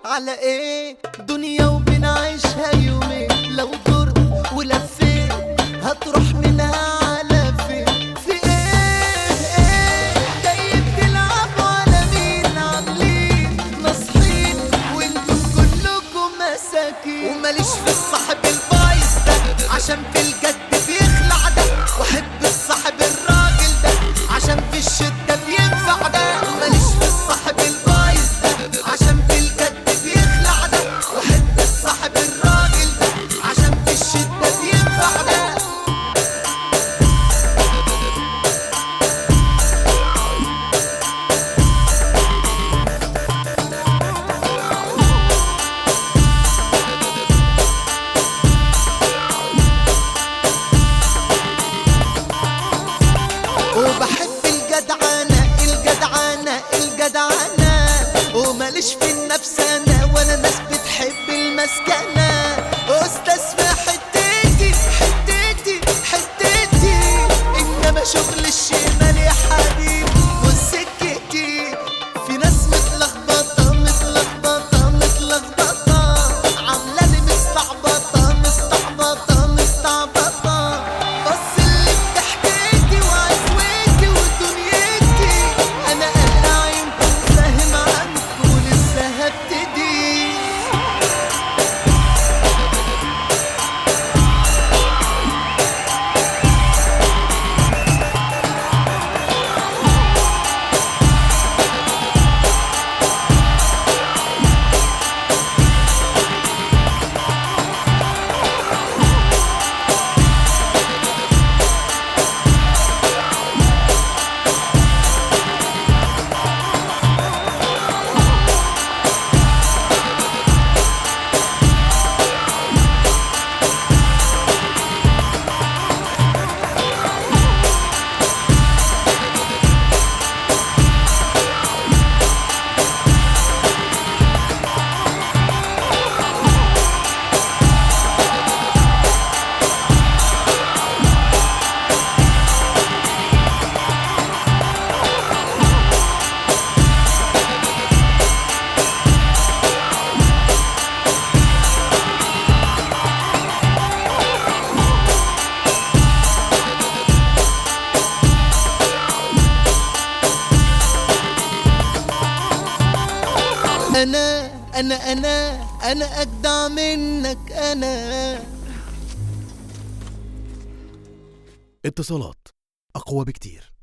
على ايه دنيا وبنعيشها يومين لو دورت ولفيت هتروح منها على فين في ايه ايه جاي بتلعبوا على مين عاملين ناصحين وانتم كلكم مساكين وماليش في الصاحب البايظ ده عشان في الجد بيخلع ده واحب الصاحب الراجل ده عشان في الشدة بينفع ده ماليش في الصاحب البايظ ده عشان في الجد بيخلع ده واحب الصاحب الراجل ده عشان في الشدة بينفع ده وبحب الجدعنة الجدعنة الجدعنة وماليش في النفس انا ولا ناس بتحب المسكنة استاذ في حتتي حتتي حتتي انما شغل الشمال يا حبيبي وسكتي في ناس متلخبطة متلخبطة متلخبطة عاملة مستعبطة مستعبطة مستعبطة بص اللي بتحكيتي وعزوتي ودنيتي انا قلع يمكن فاهم عنكم لسه هبتدي انا انا انا انا اجدع منك انا اتصالات أقوى بكتير